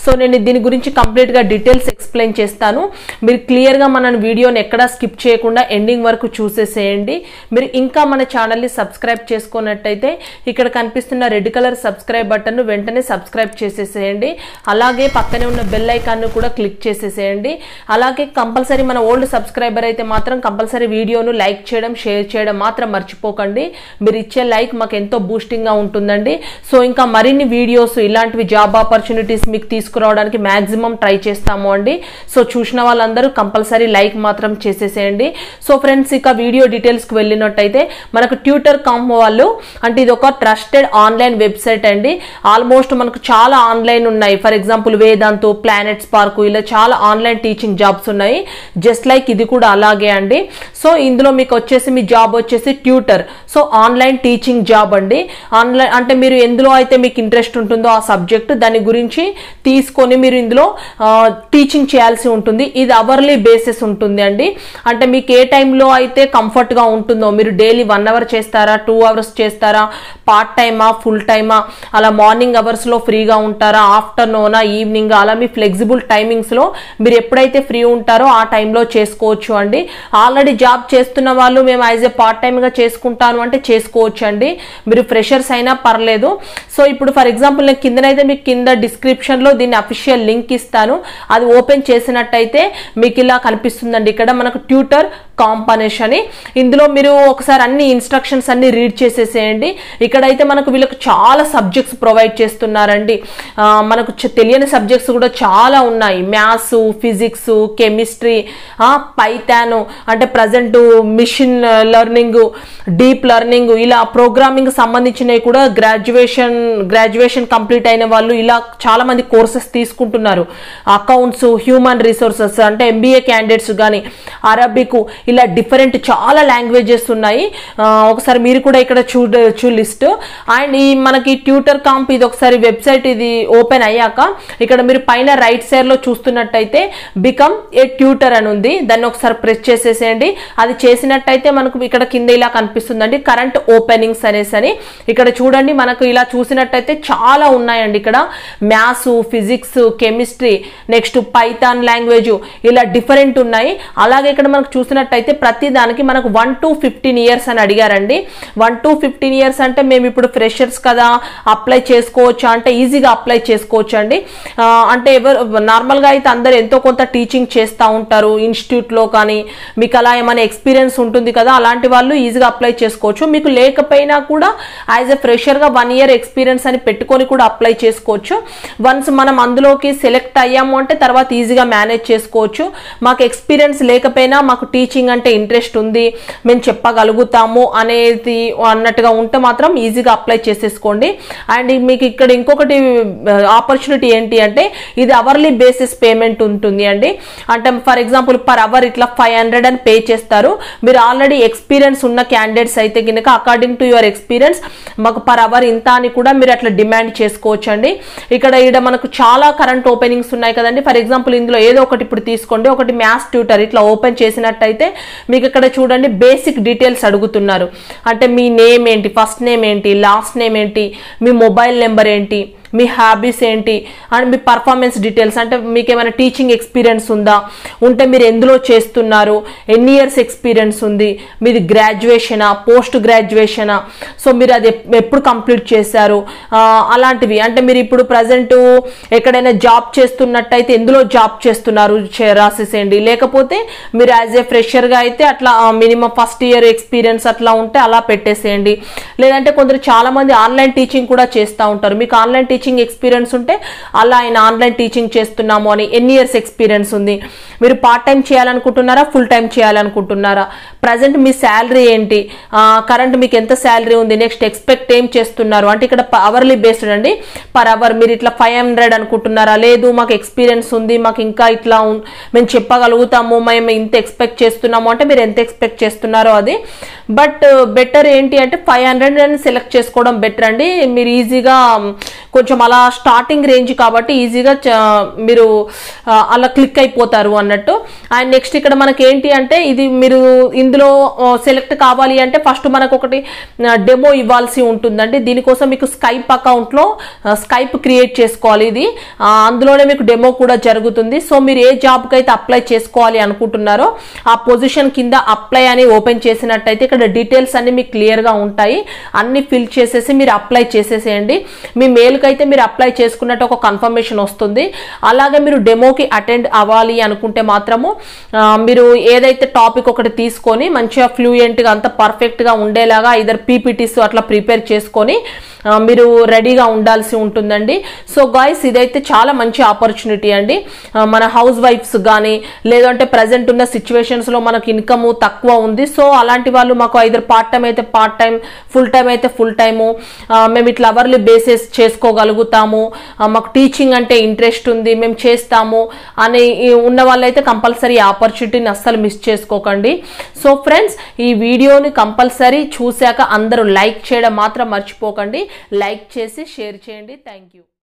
so నేను దీని గురించి కంప్లీట్గా డీటెయిల్స్ ఎక్స్ప్లెయిన్ చేస్తాను మీరు క్లియర్గా మన వీడియోని ఎక్కడా స్కిప్ చేయకుండా ఎండింగ్ వరకు చూసేసేయండి మీరు ఇంకా మన ఛానల్ని సబ్స్క్రైబ్ చేసుకున్నట్టయితే ఇక్కడ కనిపిస్తున్న రెడ్ కలర్ సబ్స్క్రైబ్ బటన్ వెంటనే సబ్స్క్రైబ్ చేసేసేయండి అలాగే పక్కనే ఉన్న బెల్ ఐకాన్ను కూడా క్లిక్ చేసేసేయండి అలాగే కంపల్సరీ మన ఓల్డ్ సబ్స్క్రైబర్ అయితే మాత్రం కంపల్సరీ వీడియోను లైక్ చేయడం షేర్ చేయడం మాత్రం మర్చిపోకండి మీరు ఇచ్చే లైక్ మాకు ఎంతో బూస్టింగ్గా ఉంటుందండి సో ఇంకా మరిన్ని వీడియోస్ ఇలాంటివి జాబ్ ఆపర్చునిటీస్ మీకు తీసుకురావడానికి మ్యాక్సిమం ట్రై చేస్తాము అండి సో చూసిన వాళ్ళందరూ కంపల్సరీ లైక్ మాత్రం చేసేసేయండి సో ఫ్రెండ్స్ ఇక వీడియో డీటెయిల్స్కి వెళ్ళినట్టయితే మనకు ట్యూటర్ కామ్ వాళ్ళు అంటే ఇది ఒక ట్రస్టెడ్ ఆన్లైన్ వెబ్సైట్ అండి ఆల్మోస్ట్ మనకు చాలా ఆన్లైన్ ఉన్నాయి for example Vedantu Planet Spark ఇలా చాలా ఆన్లైన్ టీచింగ్ జాబ్స్ ఉన్నాయి జస్ట్ లైక్ ఇది కూడా అలాగే అండి సో ఇందులో మీకు వచ్చేసి మీ జాబ్ వచ్చేసి tutor so online teaching job అండి ఆన్లైన్ అంటే మీరు ఎందులో అయితే మీకు ఇంట్రెస్ట్ ఉంటుందో ఆ సబ్జెక్ట్ దాని గురించి తీసుకొని మీరు ఇందులో టీచింగ్ చేయాల్సి ఉంటుంది ఇది అవర్లీ బేసిస్ ఉంటుంది అండి అంటే మీకు ఏ టైంలో అయితే కంఫర్ట్గా ఉంటుందో మీరు డైలీ వన్ అవర్ చేస్తారా టూ అవర్స్ చేస్తారా పార్ట్ టైమా ఫుల్ టైమా అలా మార్నింగ్ అవర్స్లో ఫ్రీగా ఉంటారా ఆఫ్టర్నూనా ఈవినింగ్ అలా మీ ఫ్లెక్సిబుల్ టైమింగ్స్లో మీరు ఎప్పుడైతే ఫ్రీ ఉంటారో ఆ టైంలో చేసుకోవచ్చు అండి ఆల్రెడీ జాబ్ చేస్తున్న వాళ్ళు మేము యాజ్ ఏ పార్ట్ టైమ్గా చేసుకుంటాను అంటే చేసుకోవచ్చు అండి మీరు ఫ్రెషర్స్ అయినా పర్లేదు సో ఇప్పుడు ఫర్ ఎగ్జాంపుల్ నేను కిందనైతే మీకు కింద డిస్క్రిప్షన్లో దీన్ని అఫీషియల్ లింక్ ఇస్తాను అది ఓపెన్ చేసినట్టయితే మీకు ఇలా కనిపిస్తుందండి ఇక్కడ మనకు ట్యూటర్ కాంపనేష్ అని ఇందులో మీరు ఒకసారి అన్ని ఇన్స్ట్రక్షన్స్ అన్ని రీడ్ చేసేసేయండి ఇక్కడైతే మనకు వీళ్ళకి చాలా సబ్జెక్ట్స్ ప్రొవైడ్ చేస్తున్నారండి ఆ, మనకు చ- తెలియని సబ్జెక్ట్స్ కూడా చాలా ఉన్నాయి మ్యాథ్స్ ఫిజిక్స్ కెమిస్ట్రీ పైథాన్ అంటే present machine learning deep learning ఇలా ప్రోగ్రామింగ్ సంబంధించినవి కూడా గ్రాడ్యుయేషన్ గ్రాడ్యుయేషన్ కంప్లీట్ అయిన వాళ్ళు ఇలా చాలా మంది కోర్సెస్ తీసుకుంటున్నారు అకౌంట్స్ హ్యూమన్ రిసోర్సెస్ అంటే ఎంబీఏ క్యాండిడేట్స్ కానీ అరబిక్ ఇలా డిఫరెంట్ చాలా లాంగ్వేజెస్ ఉన్నాయి ఆ, ఒకసారి మీరు కూడా ఇక్కడ చూడొచ్చు లిస్ట్ అండ్ ఈ మనకి ట్యూటర్ కాంప్ ఇది ఒకసారి వెబ్సైట్ ఇది ఓపెన్ అయ్యాక ఇక్కడ మీరు పైన రైట్ సైడ్ లో చూస్తున్నట్టయితే బికమ్ ఏ ట్యూటర్ అని ఉంది దాన్ని ఒకసారి ప్రెస్ చేసేసేయండి అది చేసినట్టయితే మనకు ఇక్కడ కింద ఇలా కనిపిస్తుందండి కరెంట్ ఓపెనింగ్స్ అనేసి అని ఇక్కడ చూడండి మనకు ఇలా చూసినట్టయితే చాలా ఉన్నాయండి ఇక్కడ maths physics chemistry next Python language ఇలా డిఫరెంట్ ఉన్నాయి అలాగే ఇక్కడ మనకు చూసినట్టయితే ప్రతి దానికి మనకు వన్ టు ఫిఫ్టీన్ ఇయర్స్ అని అడిగారండి వన్ టు ఫిఫ్టీన్ ఇయర్స్ అంటే మేము ఇప్పుడు ఫ్రెషర్స్ కదా అప్లై చేసుకోవచ్చా అంటే ఈజీగా అప్లై చేసుకోవచ్చు అండి ఆ, అంటే ఎవరు నార్మల్గా అయితే అందరు ఎంతో కొంత టీచింగ్ చేస్తూ ఉంటారు ఇన్స్టిట్యూట్లో కానీ మీకు అలా ఏమైనా ఎక్స్పీరియన్స్ ఉంటుంది కదా అలాంటి వాళ్ళు ఈజీగా అప్లై చేసుకోవచ్చు మీకు లేకపోయినా కూడా యాజ్ ఎ ఫ్రెషర్గా వన్ ఇయర్ ఎక్స్పీరియన్స్ అని పెట్టుకొని కూడా అప్లై చేసుకోవచ్చు వన్స్ మనం అందులోకి సెలెక్ట్ అయ్యాము అంటే తర్వాత ఈజీగా మేనేజ్ చేసుకోవచ్చు మాకు ఎక్స్పీరియన్స్ లేకపోయినా మాకు టీచింగ్ అంటే ఇంట్రెస్ట్ ఉంది మేము చెప్పగలుగుతాము అనేది అన్నట్టుగా ఉంటే మాత్రం ఈజీగా అప్లై చేసేసుకోండి అండ్ మీకు ఇక్కడ ఇంకొకటి ఆపర్చునిటీ ఏంటి అంటే ఇది అవర్లీ బేసిస్ పేమెంట్ ఉంటుంది అండి అంటే ఫర్ ఎగ్జాంపుల్ పర్ అవర్ ఇట్లా ఫైవ్ హండ్రెడ్ అని పే చేస్తారు మీరు ఆల్రెడీ ఎక్స్పీరియన్స్ ఉన్న క్యాండిడేట్స్ అయితే కనుక అకార్డింగ్ టు యువర్ ఎక్స్పీరియన్స్ మాకు పర్ అవర్ ఇంత అని కూడా మీరు అట్లా డిమాండ్ చేసుకోవచ్చు అండి ఇక్కడ ఇక్కడ మనకు చాలా కరెంట్ ఓపెనింగ్స్ ఉన్నాయి కదండి ఫర్ ఎగ్జాంపుల్ ఇందులో ఏదో ఒకటి ఇప్పుడు తీసుకోండి ఒకటి మ్యాథ్స్ ట్యూటర్ ఇట్లా ఓపెన్ చేసినట్టయితే మీకు ఇక్కడ చూడండి బేసిక్ డీటెయిల్స్ అడుగుతున్నారు అంటే మీ నేమ్ ఏంటి ఫస్ట్ నేమ్ ఏంటి లాస్ట్ నేమ్ ఏంటి మీ మొబైల్ నెంబర్ ఏంటి మీ హ్యాబీస్ ఏంటి అండ్ మీ పర్ఫార్మెన్స్ డీటెయిల్స్ అంటే మీకు ఏమైనా టీచింగ్ ఎక్స్పీరియన్స్ ఉందా ఉంటే మీరు ఎందులో చేస్తున్నారు ఎన్ని ఇయర్స్ ఎక్స్పీరియన్స్ ఉంది మీది గ్రాడ్యుయేషనా పోస్ట్ గ్రాడ్యుయేషనా సో మీరు అది ఎప్- ఎప్పుడు కంప్లీట్ చేశారు ఆ, అలాంటివి అంటే మీరు ఇప్పుడు ప్రజెంట్ ఎక్కడైనా జాబ్ చేస్తున్నట్టయితే ఎందులో జాబ్ చేస్తున్నారు చే- రాసేసేయండి లేకపోతే మీరు యాజ్ ఏ ఫ్రెషర్గా అయితే అట్లా మినిమం ఫస్ట్ ఇయర్ ఎక్స్పీరియన్స్ అట్లా ఉంటే అలా పెట్టేసేయండి లేదంటే కొందరు చాలా మంది ఆన్లైన్ టీచింగ్ కూడా చేస్తూ ఉంటారు మీకు ఆన్లైన్ టీచింగ్ ఎక్స్పీరియన్స్ ఉంటే అలా ఆయన ఆన్లైన్ టీచింగ్ చేస్తున్నాము అని ఎన్ని ఇయర్స్ ఎక్స్పీరియన్స్ ఉంది మీరు పార్ట్ టైం చేయాలనుకుంటున్నారా ఫుల్ టైం చేయాలనుకుంటున్నారా ప్రజెంట్ మీ శాలరీ ఏంటి కరెంట్ మీకు ఎంత శాలరీ ఉంది నెక్స్ట్ ఎక్స్పెక్ట్ ఏం చేస్తున్నారు అంటే ఇక్కడ అవర్లీ బేస్డ్ అండి పర్ అవర్ మీరు ఇట్లా ఫైవ్ హండ్రెడ్ అనుకుంటున్నారా లేదు మాకు ఎక్స్పీరియన్స్ ఉంది మాకు ఇంకా ఇట్లా ఉన్- మేము చెప్పగలుగుతాము మేము ఇంత ఎక్స్పెక్ట్ చేస్తున్నాము అంటే మీరు ఎంత ఎక్స్పెక్ట్ చేస్తున్నారో అది బట్ బెటర్ ఏంటి అంటే ఫైవ్ హండ్రెడ్ అని సెలెక్ట్ చేసుకోవడం బెటర్ అండి మీరు ఈజీగా కొంచెం కొంచెం అలా స్టార్టింగ్ రేంజ్ కాబట్టి ఈజీగా చ- మీరు ఆ, అలా క్లిక్ అయిపోతారు అన్నట్టు అండ్ నెక్స్ట్ ఇక్కడ మనకి ఏంటి అంటే ఇది మీరు ఇందులో సెలెక్ట్ కావాలి అంటే ఫస్ట్ మనకు ఒకటి డెమో ఇవ్వాల్సి ఉంటుందండి దీనికోసం మీకు స్కైప్ అకౌంట్లో స్కైప్ క్రియేట్ చేసుకోవాలి ఇది ఆ, అందులోనే మీకు డెమో కూడా జరుగుతుంది సో మీరు ఏ జాబ్కి అయితే అప్లై చేసుకోవాలి అనుకుంటున్నారో ఆ పొజిషన్ కింద అప్లై అని ఓపెన్ చేసినట్టయితే ఇక్కడ డీటెయిల్స్ అన్ని మీకు క్లియర్గా ఉంటాయి అన్ని ఫిల్ చేసేసి మీరు అప్లై చేసేసేయండి మీ మెయిల్కి అయితే మీరు అప్లై చేసుకున్నట్టు ఒక కన్ఫర్మేషన్ వస్తుంది అలాగే మీరు డెమోకి అటెండ్ అవ్వాలి అనుకుంటే మాత్రము ఆ, మీరు ఏదైతే టాపిక్ ఒకటి తీసుకొని మంచిగా ఫ్లూయెంట్గా అంత పర్ఫెక్ట్గా ఉండేలాగా ఇద్దరు పీపీటీస్ అట్లా ప్రిపేర్ చేసుకొని ఆ, మీరు రెడీగా ఉండాల్సి ఉంటుందండి సో గాయస్ ఇదైతే చాలా మంచి ఆపర్చునిటీ అండి ఆ, మన హౌస్ వైఫ్స్ కానీ లేదంటే ప్రజెంట్ ఉన్న సిచ్యువేషన్స్లో మనకు ఇన్కమ్ తక్కువ ఉంది సో అలాంటి వాళ్ళు మాకు ఐదర్ పార్ట్ టైం అయితే పార్ట్ టైం ఫుల్ టైం అయితే ఫుల్ టైము మేము ఇట్లా అవర్లీ బేసిస్ చేసుకోగలుగుతాము ఆ, మాకు టీచింగ్ అంటే ఇంట్రెస్ట్ ఉంది మేము చేస్తాము అని ఈ ఉన్న వాళ్ళైతే కంపల్సరీ ఆపర్చునిటీని అస్సలు మిస్ చేసుకోకండి సో ఫ్రెండ్స్ ఈ వీడియోని కంపల్సరీ చూశాక అందరూ లైక్ చేయడం మాత్రం మర్చిపోకండి లైక్ చేసి షేర్ చేయండి థ్యాంక్ యూ